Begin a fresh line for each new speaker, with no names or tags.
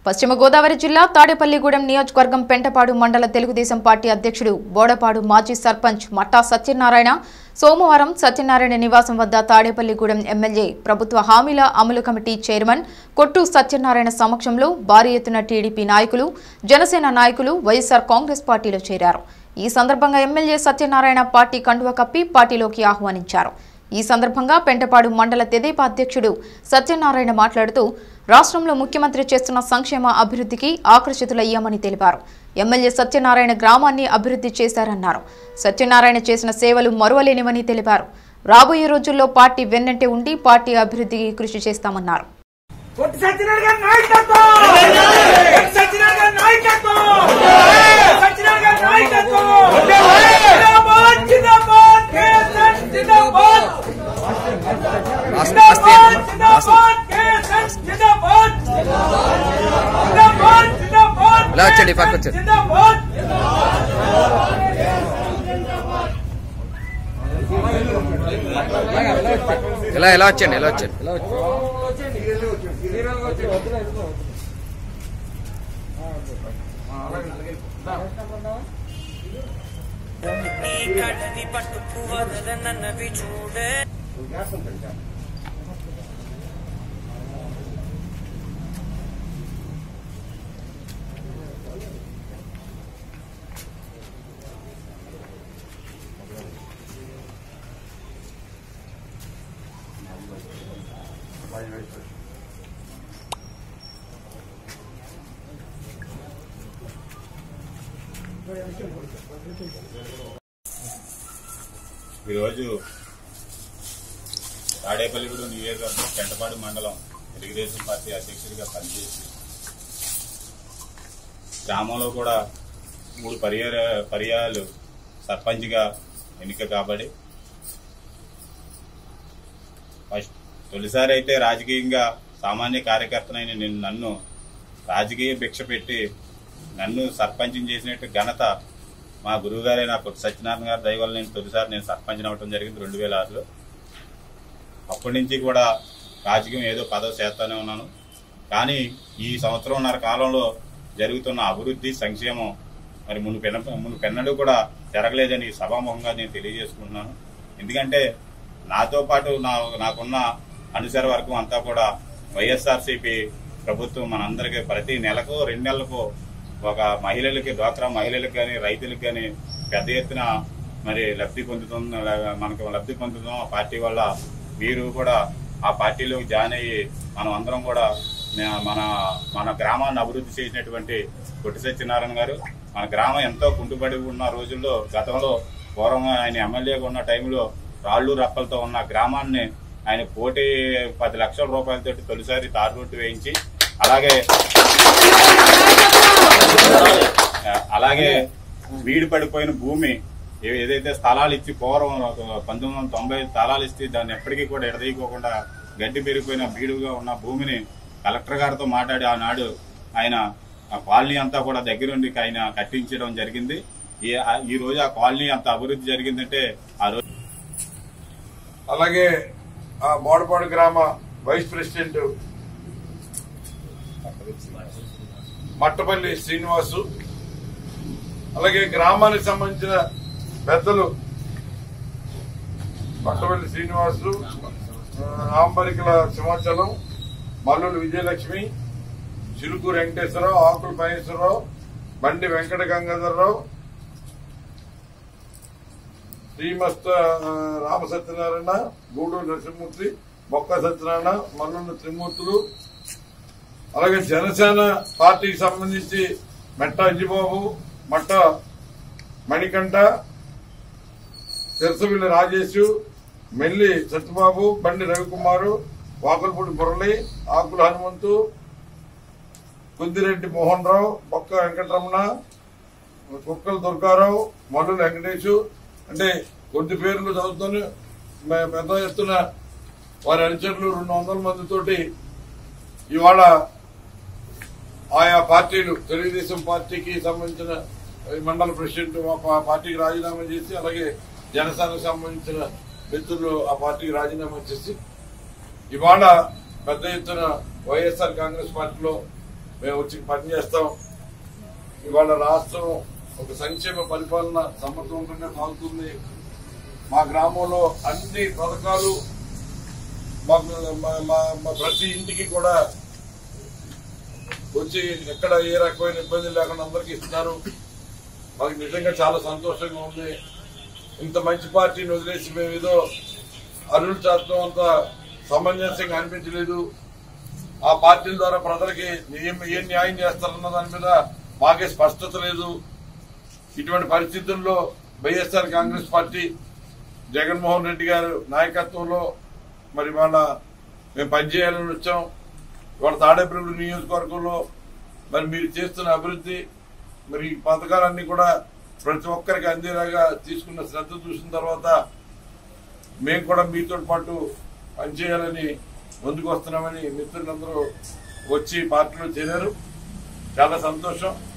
పశ్చిమ గోదావరి జిల్లా తాడేపల్లిగూడెం నియోజకవర్గం పెంటపాడు మండల తెలుగుదేశం పార్టీ అధ్యక్షుడు బోడపాడు మాజీ సర్పంచ్ మట్టా సత్యనారాయణ సోమవారం సత్యనారాయణ నివాసం వద్ద తాడేపల్లిగూడెం ఎమ్మెల్యే ప్రభుత్వ హామీల అమలు కమిటీ చైర్మన్ కొట్టు సత్యనారాయణ సమక్షంలో భారీ ఎత్తున టీడీపీ నాయకులు జనసేన నాయకులు వైఎస్ఆర్ కాంగ్రెస్ పార్టీలో చేరారు ఈ సందర్భంగా ఎమ్మెల్యే సత్యనారాయణ పార్టీ కండువ కప్పి పార్టీలోకి ఆహ్వానించారు ఈ సందర్భంగా పెంటపాడు మండల తెదేపా అధ్యక్షుడు సత్యనారాయణ మాట్లాడుతూ రాష్ట్రంలో ముఖ్యమంత్రి చేస్తున్న సంక్షేమ అభివృద్ధికి ఆకర్షితులయ్యామని తెలిపారు ఎమ్మెల్యే సత్యనారాయణ గ్రామాన్ని అభివృద్ధి చేశారన్నారు సత్యనారాయణ చేసిన సేవలు మరువలేనివని తెలిపారు రాబోయే రోజుల్లో పార్టీ వెన్నంటే ఉండి పార్టీ అభివృద్ధికి కృషి చేస్తామన్నారు
కొట్టి సత్యనారాయణ గారి నాయకత్వం కొట్టి సత్యనారాయణ గారి నాయకత్వం సత్యనారాయణ గారి నాయకత్వం జిందాబాద్ జిందాబాద్ కేఎస్ఎస్ జిందాబాద్ జిందాబాద్ జిందాబాద్ కేఎస్ఎస్ జిందాబాద్ జిందాబాద్ జిందాబాద్
ఇలా వచ్చండి, పక్కకు వచ్చండి.
జిందాబాద్
ఇలా ఎలా వచ్చండి ఎలా వచ్చండి
నీ కడని పట్టుకు వదలనన్నవి చూడే
ఈరోజు తాడేపల్లిగూడెం నియోజకవర్గం పెంటపాడు మండలం తెలుగుదేశం పార్టీ అధ్యక్షుడిగా పనిచేసి గ్రామంలో కూడా మూడు పర్యాయ పర్యాయాలు సర్పంచ్గా ఎన్నిక కాబడి ఫస్ట్ తొలిసారి అయితే రాజకీయంగా సామాన్య కార్యకర్తనైన నేను నన్ను రాజకీయ భిక్ష పెట్టి నన్ను సర్పంచం చేసినట్టు ఘనత మా గురువుగారైన కొట్టు సత్యనారాయణ గారి దయ వల్ల నేను తొలిసారి నేను సర్పంచ్ అవ్వడం జరిగింది రెండు వేల ఆరులో అప్పటి నుంచి కూడా రాజకీయం ఏదో పదవి చేస్తానే ఉన్నాను కానీ ఈ సంవత్సరంన్నర కాలంలో జరుగుతున్న అభివృద్ధి సంక్షేమం మరి మును పెన్న మును పెన్నడు కూడా జరగలేదని సభాముఖంగా నేను తెలియజేసుకుంటున్నాను ఎందుకంటే నాతో పాటు నా నాకున్న అనుసర వర్గం అంతా కూడా వైఎస్ఆర్సీపీ ప్రభుత్వం మనందరికీ ప్రతి నెలకు రెండు నెలలకు ఒక మహిళలకి డ్వాక్రా మహిళలకు కానీ రైతులకు కానీ పెద్ద ఎత్తున మరి లబ్ధి పొందుతున్న మనకు లబ్ధి పొందుతున్నాం ఆ పార్టీ వల్ల మీరు కూడా ఆ పార్టీలోకి జాయిన్ అయ్యి మనం అందరం కూడా నే- మన మన గ్రామాన్ని అభివృద్ధి చేసినటువంటి కొట్టి సత్యనారాయణ గారు మన గ్రామం ఎంతో కుంటుపడి ఉన్న రోజుల్లో గతంలో పూర్వం ఆయన ఎమ్మెల్యేగా ఉన్న టైంలో రాళ్ళు రప్పలతో ఉన్న గ్రామాన్ని ఆయన కోటి పది లక్షల రూపాయలతో తొలిసారి తారు రోడ్డు వేయించి అలాగే అలాగే వీడి పడిపోయిన భూమి ఏ- ఏదైతే స్థలాలు ఇచ్చి పూర్వం పంతొమ్మిది వందల తొంభై స్థలాలు ఇస్తే దాన్ని ఎప్పటికీ కూడా ఎడదీయకోకుండా గడ్డి పెరిగిపోయిన బీడుగా ఉన్న భూమిని కలెక్టర్ గారితో మాట్లాడి ఆనాడు ఆయన ఆ కాలనీ అంతా కూడా దగ్గరుండి ఆయన కట్టించడం జరిగింది ఈ ఆ- ఈ రోజు ఆ కాలనీ అంత అభివృద్ధి జరిగిందంటే ఆ రోజు
అలాగే ఆ బోడపాడు గ్రామ వైస్ ప్రెసిడెంట్ మట్టపల్లి శ్రీనివాసు అలాగే గ్రామానికి సంబంధించిన పెద్దలు మట్టపల్లి శ్రీనివాసు ఆ, ఆంబరికల సింహాచలం మల్లులు విజయలక్ష్మి చిలుకు వెంకటేశ్వరరావు ఆకుల మహేశ్వరరావు బండి వెంకట గంగాధరరావు శ్రీమస్త ఆ, రామ సత్యనారాయణ గూడూరు నరసింహమూర్తి బొక్క సత్యనారాయణ మల్లున్న త్రిమూర్తులు అలాగే జనసేన పార్టీకి సంబంధించి మెట్ట అంజిబాబు మట్ట మణికంఠ తెరసవిల్లి రాజేష్ మెల్లి సత్యబాబు బండి రవికుమారు వాకల్పూడి మురళి ఆకుల హనుమంతు కుద్దిరెడ్డి మోహన్ రావు బొక్క వెంకటరమణ కుక్కల దుర్గారావు మల్లు వెంకటేష్ అంటే కొద్ది పేర్లు చదువుతూనే మే- పెద్ద ఎత్తున వారి అనుచరులు రెండు వందల మందితోటి ఇవాళ ఆయా పార్టీలు తెలుగుదేశం పార్టీకి సంబంధించిన ఈ మండల ప్రెసిడెంట్ మా పా- పార్టీకి రాజీనామా చేసి అలాగే జనసేనకు సంబంధించిన మిత్రులు ఆ పార్టీకి రాజీనామా చేసి ఇవాళ పెద్ద ఎత్తున వైఎస్ఆర్ కాంగ్రెస్ పార్టీలో మేము వచ్చి పనిచేస్తాం ఇవాళ రాష్ట్రం ఒక సంక్షేమ పరిపాలన సమర్థవంతంగా సాగుతుంది మా గ్రామంలో అన్ని పథకాలు మాకు మా- మా- మా ప్రతి ఇంటికి కూడా వచ్చి ఎక్కడ ఏ రకమైన ఇబ్బంది లేకుండా అందరికీ ఇస్తున్నారు మాకు నిజంగా చాలా సంతోషంగా ఉంది ఇంత మంచి పార్టీని వదిలేసి మేము ఏదో అరుణ్ శాస్త్రం అంత సమంజసంగా అనిపించలేదు ఆ పార్టీల ద్వారా ప్రజలకి ఏం ఏం న్యాయం చేస్తారన్న దాని మీద మాకే స్పష్టత లేదు ఇటువంటి పరిస్థితుల్లో వైఎస్ఆర్ కాంగ్రెస్ పార్టీ జగన్మోహన్ రెడ్డి గారు నాయకత్వంలో మరి వాళ్ళ మేము పనిచేయాలని వచ్చాం ఇవాళ తాడేపల్లి నియోజకవర్గంలో మరి మీరు చేస్తున్న అభివృద్ధి మరి ఈ పథకాలన్నీ కూడా ప్రతి ఒక్కరికి అందేలాగా తీసుకున్న శ్రద్ధ చూసిన తర్వాత మేము కూడా మీతో పాటు పనిచేయాలని ముందుకు వస్తున్నామని మిత్రులందరూ వచ్చి పార్టీలో చేరారు చాలా సంతోషం